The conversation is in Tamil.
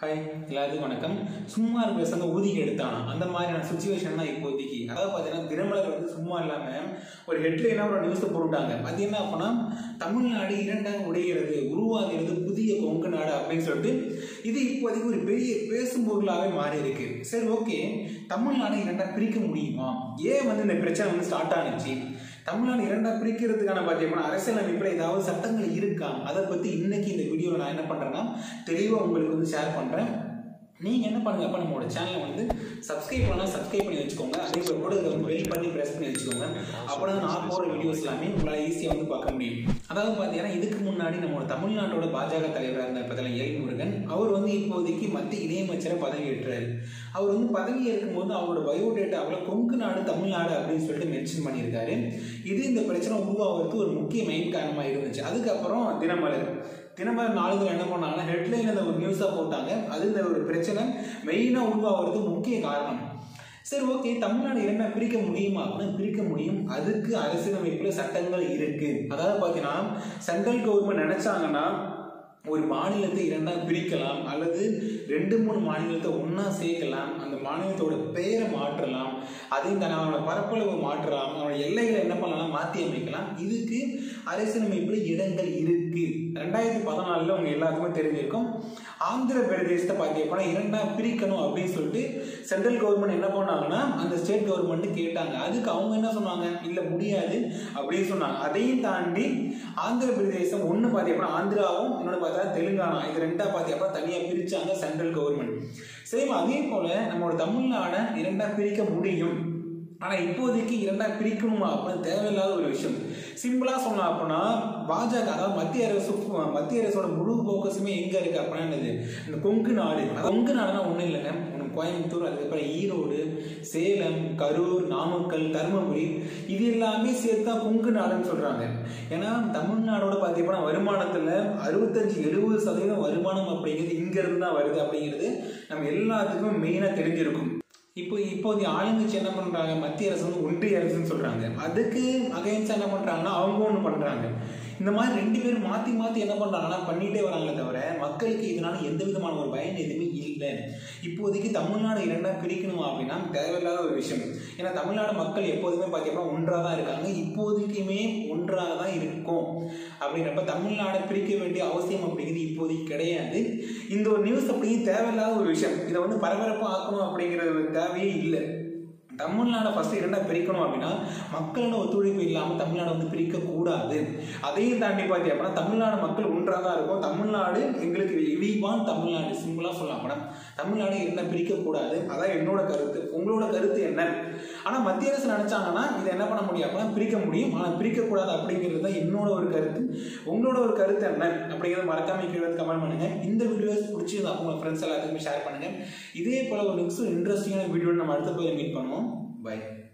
ஹாய் எல்லாத்துக்கும் வணக்கம் சும்மா இருக்கிற சங்க ஊதிக்கு எடுத்தான் அந்த மாதிரியான சுச்சுவேஷன் தான் இப்போதைக்கு அதாவது பார்த்தீங்கன்னா தினமலர் வந்து சும்மா இல்லாமல் ஒரு ஹெட்லைனாக ஒரு நியூஸை போட்டுட்டாங்க அது என்ன அப்போனா தமிழ்நாடு இரண்டாக உடைகிறது உருவாகிறது புதிய கொங்கு நாடு அப்படின்னு சொல்லிட்டு இது இப்போதைக்கு ஒரு பெரிய பேசும் பொருளாகவே மாறி இருக்கு சரி ஓகே தமிழ்நாடு இரண்டாக பிரிக்க முடியுமா ஏன் வந்து இந்த பிரச்சனை வந்து ஸ்டார்ட் ஆனிச்சு தமிழ்நாடு இரண்டா பிரிக்கிறதுக்கான பார்த்தீங்கன்னா அரசியலமைப்பில் ஏதாவது சட்டங்கள் இருக்கா அதை பற்றி இன்னைக்கு இந்த வீடியோவில் நான் என்ன பண்ணுறேன்னா தெளிவாக உங்களுக்கு வந்து ஷேர் பண்ணுறேன் நீங்கள் என்ன பண்ணுங்க அப்போ நம்மளோட சேனலை வந்து சப்ஸ்கிரைப் பண்ணால் சப்ஸ்கிரைப் பண்ணி வச்சுக்கோங்க அதே போல் கூட வெயிட் பண்ணி ப்ரெஸ் பண்ணி வச்சுக்கோங்க அப்போ தான் நான் போகிற வீடியோஸ் எல்லாமே உங்களால் ஈஸியாக வந்து பார்க்க முடியும் அதாவது பார்த்தீங்கன்னா இதுக்கு முன்னாடி நம்மளோட தமிழ்நாட்டோட பாஜக தலைவராக இருந்த பார்த்தீங்கன்னா எல் முருகன் அவர் வந்து இப்போதைக்கு மத்திய இணையமைச்சரை பதவி ஏற்றாரு அவர் வந்து பதவி ஏற்கும்போது அவரோட பயோடேட்டாவில் கொங்கு நாடு தமிழ்நாடு அப்படின்னு சொல்லிட்டு மென்ஷன் பண்ணியிருக்காரு இது இந்த பிரச்சனை உருவாகிறதுக்கு ஒரு முக்கிய மெயின் காரணமாக இருந்துச்சு அதுக்கப்புறம் தினமலர் தினமலர் நாளிதழ் என்ன பண்ணாங்கன்னா ஹெட்லைன் அந்த ஒரு நியூஸாக போட்டாங்க அது இந்த ஒரு பிரச்சனை மெயினாக உருவாகிறதுக்கு முக்கிய காரணம் சரி ஓகே தமிழ்நாடு இரண்டா பிரிக்க முடியுமா அப்படின்னா பிரிக்க முடியும் அதுக்கு அரசியலமைப்பில் சட்டங்கள் இருக்கு அதாவது பார்த்தீங்கன்னா சென்ட்ரல் கவர்மெண்ட் நினைச்சாங்கன்னா ஒரு மாநிலத்தை இரண்டாக பிரிக்கலாம் அல்லது ரெண்டு மூணு மாநிலத்தை ஒன்றா சேர்க்கலாம் அந்த மாநிலத்தோட பெயரை மாற்றலாம் அதையும் தானே அவனோட பரப்பளவு மாற்றலாம் அவனோட எல்லைகளை என்ன பண்ணலாம் மாற்றி அமைக்கலாம் இதுக்கு அரசியலமைப்பில் இடங்கள் இருக்கு ரெண்டாயிரத்தி பதினாலில் உங்க எல்லாத்துக்குமே தெரிஞ்சிருக்கும் ஆந்திர பிரதேசத்தை பார்த்தீங்கன்னா இரண்டா பிரிக்கணும் அப்படின்னு சொல்லிட்டு சென்ட்ரல் கவர்மெண்ட் என்ன பண்ணாங்கன்னா அந்த ஸ்டேட் கவர்மெண்ட் கேட்டாங்க அதுக்கு அவங்க என்ன சொன்னாங்க இல்லை முடியாது அப்படின்னு சொன்னாங்க அதையும் தாண்டி ஆந்திர பிரதேசம் ஒன்று பார்த்தீங்கன்னா ஆந்திராவும் இன்னொன்று பார்த்தா தெலுங்கானா இது ரெண்டா பார்த்தீங்கன்னா தனியாக பிரிச்சாங்க சென்ட்ரல் கவர்மெண்ட் சரி அதே போல நம்மளோட தமிழ்நாடை இரண்டா பிரிக்க முடியும் ஆனால் இப்போதைக்கு இரண்டா பிரிக்கணுமா அப்படின்னு தேவையில்லாத ஒரு விஷயம் சிம்பிளாக சொன்னோம் அப்படின்னா பாஜக அதாவது மத்திய அரசு மத்திய அரசோட முழு போக்கஸுமே எங்கே இருக்குது அப்படின்னா என்னது இந்த கொங்கு நாடு கொங்கு நாடுனா ஒன்றும் இல்லைங்க ஒன்று கோயம்புத்தூர் அதுக்கப்புறம் ஈரோடு சேலம் கரூர் நாமக்கல் தருமபுரி இது எல்லாமே சேர்த்து தான் கொங்கு நாடுன்னு சொல்கிறாங்க ஏன்னா தமிழ்நாடோட பார்த்தீங்கன்னா வருமானத்தில் அறுபத்தஞ்சு எழுபது சதவீதம் வருமானம் அப்படிங்கிறது இங்கேருந்து தான் வருது அப்படிங்கிறது நம்ம எல்லாத்துக்கும் மெயினாக தெரிஞ்சிருக்கும் இப்போ இப்போதைய ஆளுங்கட்சி என்ன பண்றாங்க மத்திய அரசு வந்து ஒன்றிய அரசுன்னு சொல்றாங்க அதுக்கு அகைன்ஸ்ட் என்ன பண்றாங்கன்னா அவங்க ஒன்று பண்றாங்க இந்த மாதிரி ரெண்டு பேரும் மாத்தி மாத்தி என்ன பண்றாங்கன்னா பண்ணிட்டே வராங்களே தவிர மக்களுக்கு இதனால எந்த விதமான ஒரு பயன் எதுவுமே இல்லை இப்போதைக்கு தமிழ்நாடு இரண்டா பிரிக்கணும் அப்படின்னா தேவையில்லாத ஒரு விஷயம் ஏன்னா தமிழ்நாடு மக்கள் எப்போதுமே பார்த்தீங்கன்னா ஒன்றாக தான் இருக்காங்க இப்போதைக்குமே ஒன்றாக தான் இருக்கும் அப்படின்றப்ப தமிழ்நாடை பிரிக்க வேண்டிய அவசியம் அப்படிங்கிறது இப்போதைக்கு கிடையாது இந்த ஒரு நியூஸ் அப்படிங்கிறது தேவையில்லாத ஒரு விஷயம் இதை வந்து பரபரப்பாக ஆக்கணும் அப்படிங்கிறது தேவையே இல்லை தமிழ்நாடை ஃபஸ்ட்டு இரண்டா பிரிக்கணும் அப்படின்னா மக்களோட ஒத்துழைப்பு இல்லாமல் தமிழ்நாடு வந்து பிரிக்கக்கூடாது அதையும் தாண்டி பார்த்தி அப்படின்னா தமிழ்நாடு மக்கள் ஒன்றாக தான் இருக்கும் தமிழ்நாடு எங்களுக்கு இழிவான் தமிழ்நாடு சிம்பிளாக சொல்லலாம் மேடம் தமிழ்நாடு என்ன பிரிக்கக்கூடாது அதான் என்னோட கருத்து உங்களோட கருத்து என்ன ஆனால் மத்திய அரசு நினச்சாங்கன்னா இதை என்ன பண்ண முடியும் அப்படின்னா பிரிக்க முடியும் ஆனால் பிரிக்கக்கூடாது அப்படிங்கிறது தான் என்னோட ஒரு கருத்து உங்களோட ஒரு கருத்து என்ன அப்படிங்கிறத மறக்காம கீழே கமெண்ட் பண்ணுங்க இந்த வீடியோஸ் பிடிச்சிருந்தா உங்கள் ஃப்ரெண்ட்ஸ் எல்லாத்துக்குமே ஷேர் பண்ணுங்க இதே போல ஒரு நெக்ஸ்ட் இன்ட்ரெஸ்டிங்கான வீடியோ நம்ம அடுத்த போய் மீட் பண்ணுவோம் பை